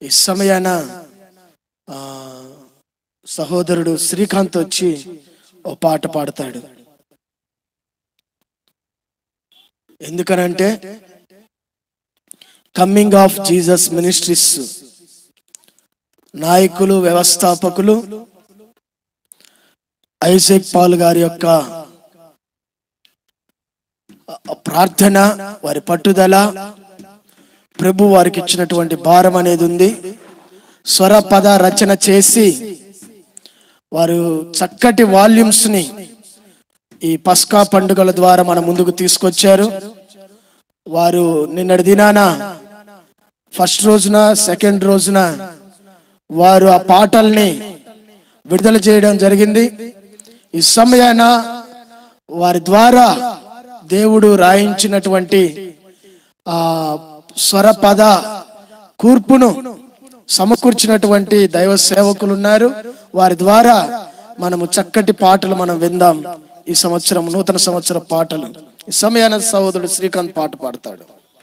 ఈ సమయాన ఆ, సహోదరుడు శ్రీకాంత్ వచ్చి ఓ పాట పాడతాడు ఎందుకనంటే కమ్మింగ్ ఆఫ్ జీసస్ మినిస్ట్రీస్ నాయకులు వ్యవస్థాపకులు ఐజెక్ పాల్ గారి యొక్క ప్రార్థన వారి పట్టుదల ప్రభు వారికి ఇచ్చినటువంటి భారం అనేది ఉంది స్వర పద రచన చేసి వారు చక్కటి వాల్యూమ్స్ ని ఈ పస్కా పండుగల ద్వారా మన ముందుకు తీసుకొచ్చారు వారు నిన్నటి దినాన ఫస్ట్ రోజున సెకండ్ రోజున వారు ఆ పాటల్ని విడుదల చేయడం జరిగింది ఈ సమయాన వారి ద్వారా దేవుడు రాయించినటువంటి ఆ స్వర పద కూర్పును సమకూర్చినటువంటి దైవ సేవకులు ఉన్నారు వారి ద్వారా మనము చక్కటి పాటలు మనం విందాం ఈ సంవత్సరం నూతన సంవత్సర పాటలు ఈ సమయాన సహోదరుడు శ్రీకాంత్ పాట పాడతాడు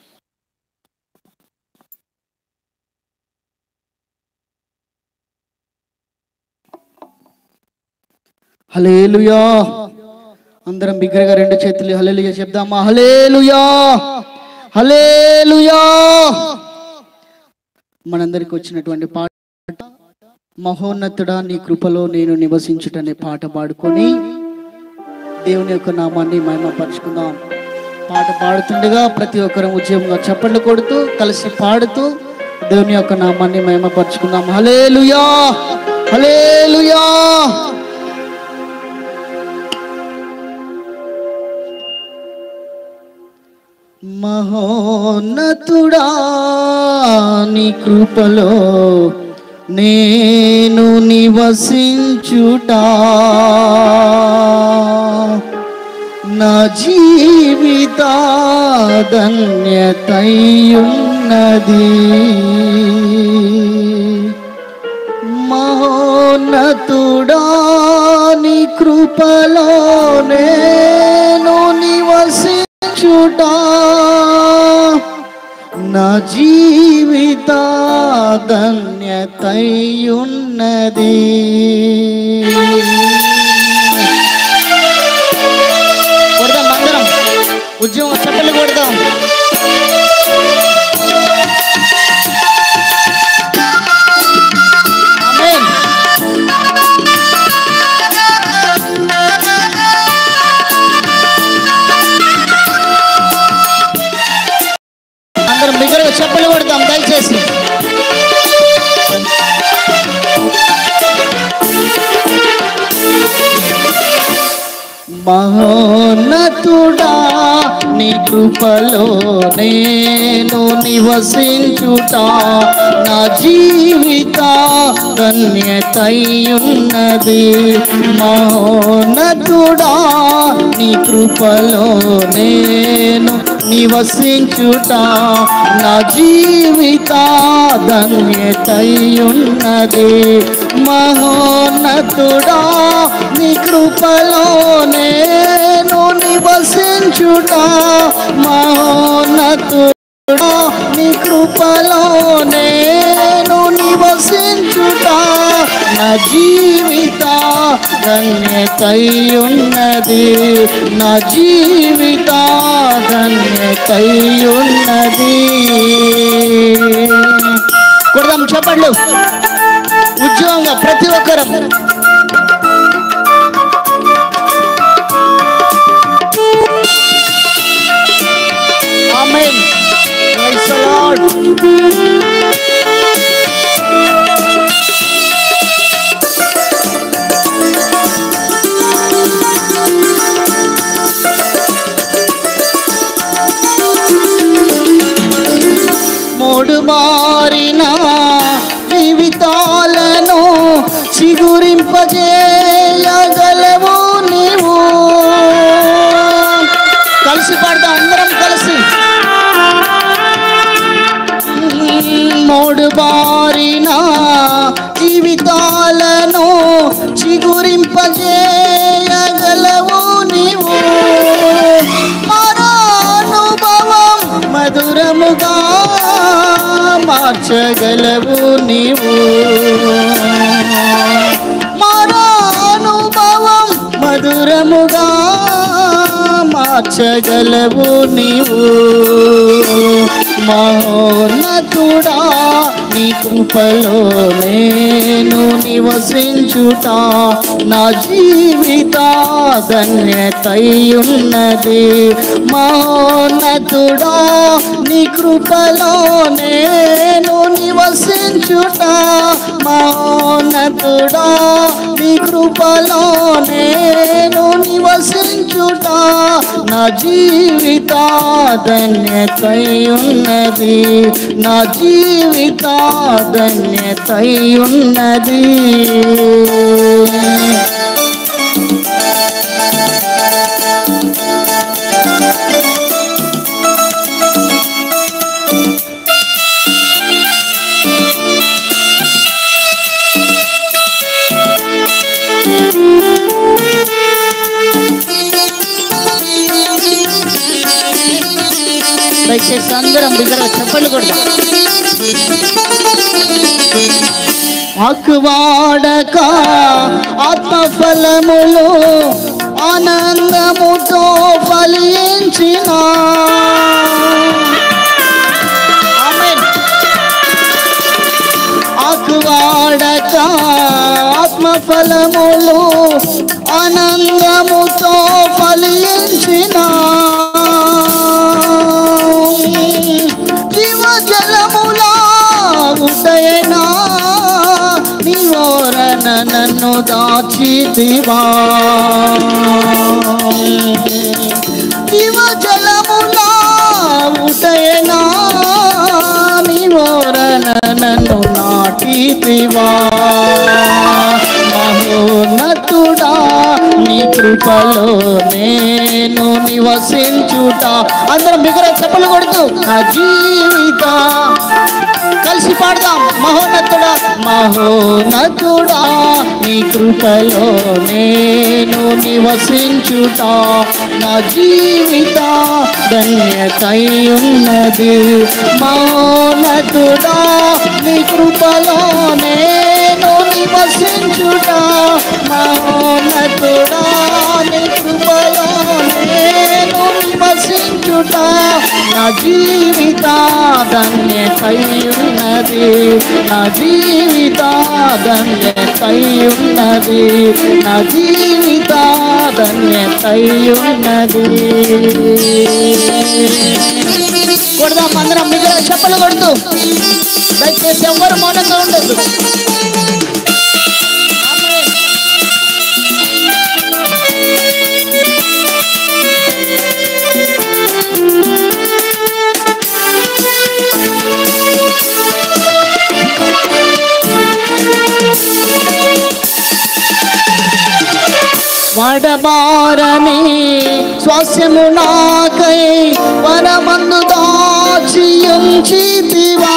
హలేలుయా అందరం బిగ్గరగా రెండు చేతులు హలేలుయా చెప్దామా హలేలుయా హలేలుయా మనందరికి వచ్చినటువంటి పాట మహోన్నతుడా నీ కృపలో నేను నివసించుటనే పాట పాడుకొని దేవుని యొక్క నామాన్ని మహిమపరుచుకుందాం పాట పాడుతుండగా ప్రతి ఒక్కరం ఉద్యమంగా చప్పట్లు కొడుతూ కలిసి పాడుతూ దేవుని యొక్క నామాన్ని మహిమపరుచుకుందాం హలేలుయా హలేలుయా మహోన్నతుడా నీ కృపలో నేను నివసించుటా నా జీవిత ధన్యతయున్నది మహోన్నతుడా నీ కృపలో నేను నివసించుటా నా జీవిత ధన్యతయున్నది కొడదాం అందరం ఉద్యమం చప్పలు కొడదాం ఆమేన్. అందరం బిగ్గరగా చప్పలు కొడదాం దయచేసి మహోన్నతుడా నీ కృపలో నేను నివసించుట నా జీవిత ధన్యతయున్నది మహోన్నతుడా నీ కృపలో నేను నివసించుట నా జీవిత ధన్యతయున్నది మహోన్నతుడా నీ కృపలో నేను నివసించుట మహోన్నతుడా నీ కృపలో నేను నివసించుట నా జీవిత ధన్యతయున్నది నా జీవిత ధన్యతయున్నది కొడదాం చెప్పండి ఉద్యోగంగా ప్రతి ఒక్కరం ఆమేన్ ప్రైజ్ ది లార్డ్ మూడు మారిన జీవితాలను చిగురింపజేయగలవు నీవు కలిసి పాడదాం అందరం కలిసి మూడు బారిన జీవితాలను చిగురింపజేయగలవు నీవు మరానుభవం మధుర మధురముగా మార్చగలవు నీవు మరో అనుభవం మధురముగా మార్చగలవు నీవు మహోన్నతుడా నీ కృపలో నేను నివసించుట నా జీవిత ధన్యతయున్నది మహోన్నతుడా నీ కృపలో నేను నివసించుట మహోన్నతుడా నీ కృపలో నేను నివసించుట నా జీవిత ధన్యతయున్నది నా జీవిత ధన్యతయున్నది దయచేసి అందరం దగ్గర చెప్పలు కొడదాం ఆకువాడక ఆత్మఫలములు ఆనందముతో ఫలించిన ఆమేన్. ఆకువాడక ఆత్మఫలములు ఆనందముతో ఫలించిన జీవజలములా ఉదయనా నివోరణ నన్ను దాచితివా జీవజలములా ఉదయనా నివోరణ నన్ను నాటితివా మహోన్నతుడా నీ కృపలో నేను నివసించుట అందరం బిగర చెప్పలు కొడుతూ నా జీవిత కలిసి పాడదాం మహోన్నతుడా మహోన్నతుడా నీ కృపలో నేను నివసించుట నా జీవిత ధన్యతయున్నది మహోన్నతుడా నీ కృపలో నేను నివసించుట మహోన్నతుడా నీ కృపలో నేను నివసించుట నా జీవిత ధన్యతయున్నది నా జీవిత ధన్యతయున్నది నా జీవిత ధన్యతయున్నది కొడదాం అందరం మిగిలిన చెప్పలు కొడుతూ దయచేసి ఎవ్వరు మౌనంగా ఉండదు వడబారని స్వాస్యము నాకై వరమందు దాచి ఉంచితివా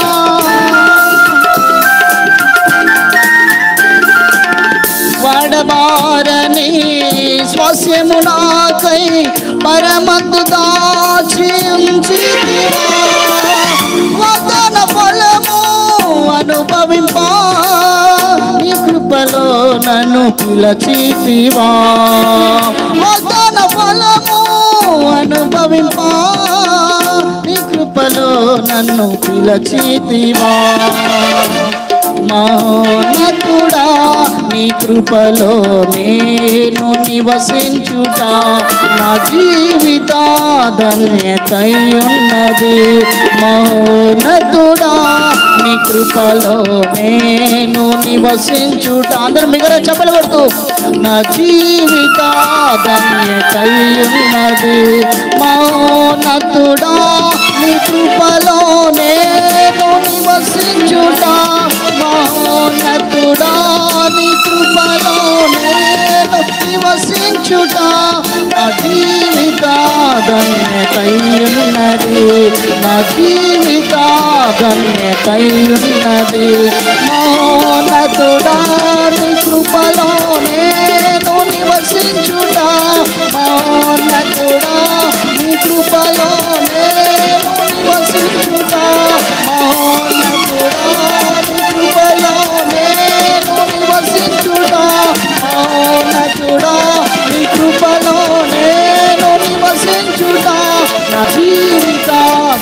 వడబారని స్వాస్యము నాకై పరమందు దాచి ఉంచితివా వదన ఫలము అనుభవింపా నీ కృపలో నన్ను పిలచితివా వదన ఫలము అనుభవింపా నీ కృపలో నన్ను పిలచితివా మహోన్నతుడా నీ కృపలో నేను నివసించుట నా జీవిత ధన్యతయున్నది మహోన్నతుడా నీ కృపలో నేను నివసించుట అందరూ మిగర చెప్పలు కొడుతూ నా జీవిత ధన్యతయున్నది మహోన్నతుడా నీ కృపలో నేను నివసించుట మహోన్నతుడా నీ కృపలో నేను నివసించుట నా జీవిత ధన్యతయున్నది నా జీవిత ధన్యతయున్నది మహోన్నతుడా నీ కృపలో నేను నివసించుట మహోన్నతుడా నీ కృపలో నేను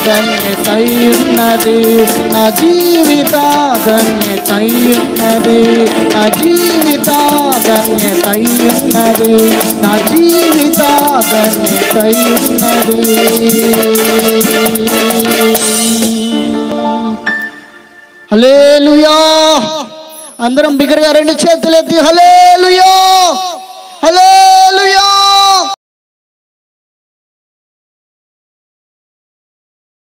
ధన్యతయున్నది నా జీవిత ధన్యతయున్నది నా జీవిత ధన్యతయున్నది నా జీవిత ధన్యతయున్నది హలేలుయా అందరం బిగ్గరగా రెండు చేతులు ఎత్తి హలేలుయా హలేలుయా